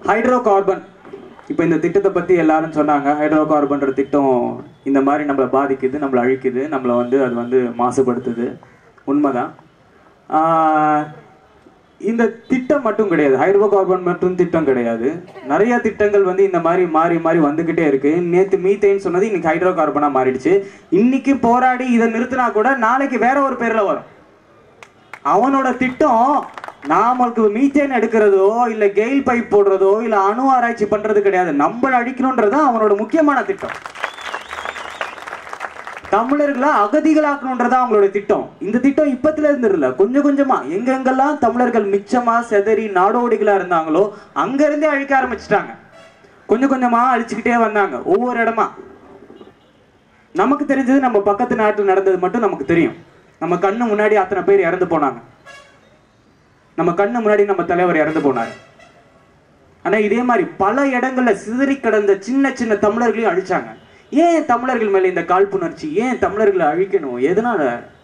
hydro carbon இப்போ இந்த திட்டத்தை பற்றி எல்லாரும் சொன்னாங்க ஹைட்ரோ கார்பன்ற திட்டம் இந்த மாதிரி நம்மளை பாதிக்குது நம்மளை அழிக்குது நம்மளை வந்து அது வந்து மாசுபடுத்துது உண்மைதான் ஆஹ் இந்த திட்டம் மட்டும் கிடையாது ஹைட்ரோ கார்பன் மட்டும் திட்டம் கிடையாது நிறைய திட்டங்கள் வந்து இந்த மாதிரி மாறி மாறி வந்துகிட்டே இருக்கு நேத்து மீத்தேன் சொன்னது இன்னைக்கு ஹைட்ரோ கார்பனா மாறிடுச்சு இன்னைக்கு போராடி இதை நிறுத்தினா கூட நாளைக்கு வேற ஒரு பேர்ல வரும் அவனோட திட்டம் நாமளுக்கு மீத்தேன் எடுக்கிறதோ இல்ல கெயில் பைப் போடுறதோ இல்ல அணு ஆராய்ச்சி பண்றது கிடையாது நம்மள அழிக்கணும்ன்றது அவனோட முக்கியமான திட்டம் தமிழர்களை அகதிகளாக்கணுன்றதா அவங்களோட திட்டம் இந்த திட்டம் இப்பத்துல இருந்து இல்ல கொஞ்சம் கொஞ்சமா எங்கெங்கெல்லாம் தமிழர்கள் மிச்சமா செதறி நாடோடிகளா இருந்தாங்களோ அங்க இருந்தே அழிக்க ஆரம்பிச்சிட்டாங்க கொஞ்சம் கொஞ்சமா அழிச்சுக்கிட்டே வந்தாங்க ஒவ்வொரு இடமா நமக்கு தெரிஞ்சது நம்ம பக்கத்து நாட்டில் நடந்தது மட்டும் நமக்கு தெரியும் நம்ம கண்ணு முன்னாடி அத்தனை பேர் இறந்து போனாங்க நம்ம கண்ணு முன்னாடி நம்ம தலைவர் இறந்து போனார் ஆனா இதே மாதிரி பல இடங்கள்ல சிதறி கிடந்த சின்ன சின்ன தமிழர்களையும் அழிச்சாங்க ஏன் தமிழர்கள் மேல இந்த காழ்ப்புணர்ச்சி ஏன் தமிழர்களை அழிக்கணும் எதனால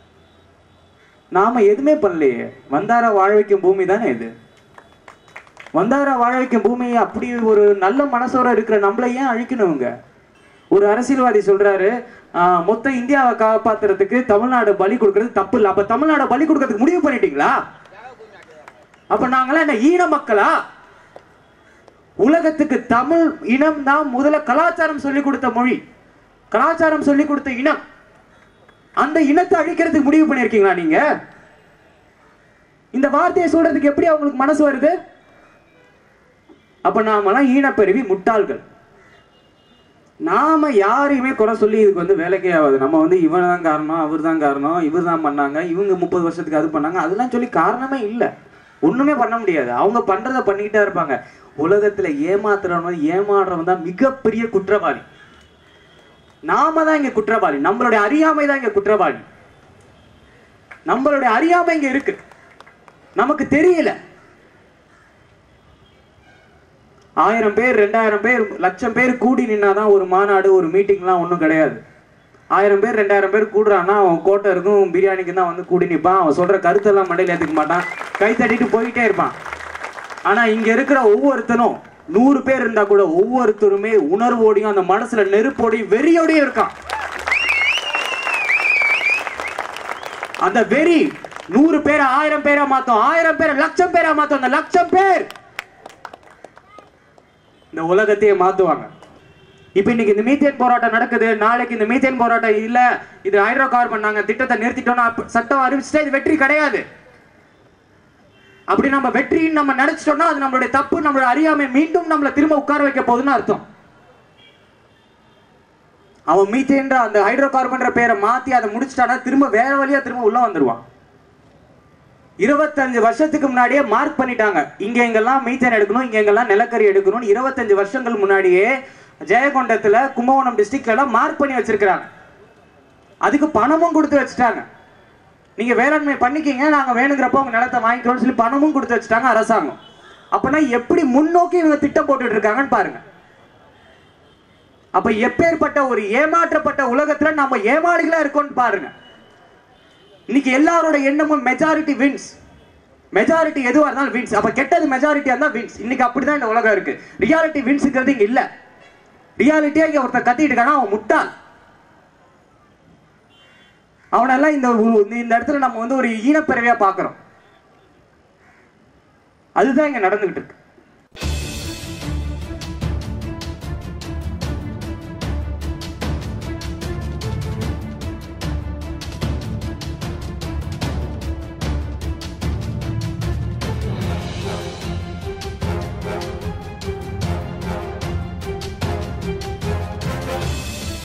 நாம எதுவுமே பண்ணலையே வந்தார வாழ வைக்கும் பூமி தானே இது வந்தார வாழ வைக்கும் பூமியை அப்படி ஒரு நல்ல மனசோட இருக்கிற நம்மளை ஏன் அழிக்கணுங்க ஒரு அரசியல்வாதி சொல்றாரு ஆஹ், மொத்த இந்தியாவை காப்பாத்துறதுக்கு தமிழ்நாடு பலி கொடுக்கறது தப்பு இல்லை அப்ப தமிழ்நாடு பலி கொடுக்கறதுக்கு முடிவு பண்ணிட்டீங்களா அப்ப நாங்களாம் என்ன ஈன மக்களா உலகத்துக்கு தமிழ் இனம் தான் முதல்ல கலாச்சாரம் சொல்லி கொடுத்த மொழி கலாச்சாரம் சொல்லி கொடுத்த இனம் அந்த இனத்தை அழிக்கிறதுக்கு முடிவு பண்ணிருக்கீங்களா நீங்க இந்த வார்த்தையை சொல்றதுக்கு எப்படி அவங்களுக்கு மனசு வருது அப்ப நாமெல்லாம் ஈனப்பெருவி முட்டாள்கள் நாம யாரையுமே குறை சொல்லி இதுக்கு வந்து வேலைக்கே ஆகாது நம்ம வந்து இவன் தான் காரணம் அவர் தான் காரணம் இவர் தான் பண்ணாங்க இவங்க முப்பது வருஷத்துக்கு அது பண்ணாங்க அதெல்லாம் சொல்லி காரணமே இல்லை ஒண்ணுமே பண்ண முடியாது அவங்க பண்றத பண்ணிக்கிட்டே இருப்பாங்க உலகத்துல ஏமாத்துறவன் ஏமாறுறவன் தான் மிகப்பெரிய குற்றவாளி நாம தான் இங்க குற்றவாளி நம்மளுடைய அறியாமை தான் இங்க குற்றவாளி நம்மளுடைய அறியாமை இங்க இருக்கு நமக்கு தெரியல ஆயிரம் பேர் ரெண்டாயிரம் பேர் லட்சம் பேர் கூடி நின்னாதான் ஒரு மாநாடு ஒரு மீட்டிங்லாம் ஒன்றும் கிடையாது ஆயிரம் பேர் ரெண்டாயிரம் பேர் கூடுறான்னா அவன் கோட்டை இருக்கும் பிரியாணிக்கு தான் வந்து கூடி நிற்பான் அவன் சொல்ற கருத்தெல்லாம் மண்டையில் ஏற்றுக்க மாட்டான் கை தட்டிட்டு போயிட்டே இருப்பான் ஆனா இங்க இருக்கிற ஒவ்வொருத்தனும் நூறு பேர் இருந்தா கூட ஒவ்வொருத்தருமே உணர்வோடையும் அந்த மனசுல நெருப்போடையும் வெறியோடையும் இருக்கான் அந்த வெறி நூறு பேரை ஆயிரம் பேரா மாத்தோம் ஆயிரம் பேரை லட்சம் பேரா மாத்தோம் அந்த லட்சம் பேர் இந்த உலகத்தையே மாத்துவாங்க இப்ப இன்னைக்கு இந்த மீத்தேன் போராட்டம் நடக்குது நாளைக்கு இந்த மீத்தேன் போராட்டம் இல்ல இது ஹைட்ரோ கார்பன் நாங்க திட்டத்தை நிறுத்திட்டோம்னா அப்ப சட்டம் அறிவிச்சுட்டா இது வெற்றி கிடையாது அப்படி நம்ம வெற்றின்னு நம்ம நினைச்சிட்டோம்னா அது நம்மளுடைய தப்பு நம்மளுடைய அறியாமை மீண்டும் நம்மளை திரும்ப உட்கார வைக்க போகுதுன்னு அர்த்தம் அவன் மீத்தேன்ற அந்த ஹைட்ரோ கார்பன்ற பேரை மாத்தி அதை முடிச்சிட்டானா திரும்ப வேற வழியா திரும்ப உள்ள வந்துருவான் இருபத்தஞ்சு வருஷத்துக்கு முன்னாடியே மார்க் பண்ணிட்டாங்க இங்க எங்கெல்லாம் மீத்தேன் எடுக்கணும் இங்க எங்கெல்லாம் நிலக்கரி எடுக்கணும் இருபத்தஞ்சு வருஷங்கள் முன்னாடியே ஜெயகொண்டத்துல கும்பகோணம் டிஸ்ட்ரிக்ட்ல எல்லாம் மார்க் பண்ணி வச்சிருக்கிறாங்க அதுக்கு பணமும் கொடுத்து வச்சுட்டாங்க நீங்க வேளாண்மை பண்ணிக்கிங்க நாங்க வேணுங்கிறப்ப உங்க நிலத்தை வாங்கிக்கிறோம்னு சொல்லி பணமும் கொடுத்து வச்சுட்டாங்க அரசாங்கம் அப்பனா எப்படி முன்னோக்கி இவங்க திட்டம் போட்டுட்டு இருக்காங்கன்னு பாருங்க அப்ப எப்பேற்பட்ட ஒரு ஏமாற்றப்பட்ட உலகத்துல நம்ம ஏமாளிகளா இருக்கோம்னு பாருங்க இன்னைக்கு எல்லாரோட எண்ணமும் மெஜாரிட்டி வின்ஸ் மெஜாரிட்டி எதுவா இருந்தாலும் வின்ஸ் அப்ப கெட்டது மெஜாரிட்டியா இருந்தா வின்ஸ் இன்னைக்கு அப்படிதான் இந்த உலகம் இருக்கு ரியாலிட்டி வின்ஸ்ங்கிறது இங்க இல்ல ரியாலிட்டியா இங்க ஒருத்தன் கத்திட்டு இருக்கானா அவன் முட்டாள் அவனெல்லாம் இந்த உ- இந்த இடத்துல நம்ம வந்து ஒரு ஈனப்பிறவியா பாக்குறோம் அதுதான் இங்க நடந்துகிட்டு இருக்கு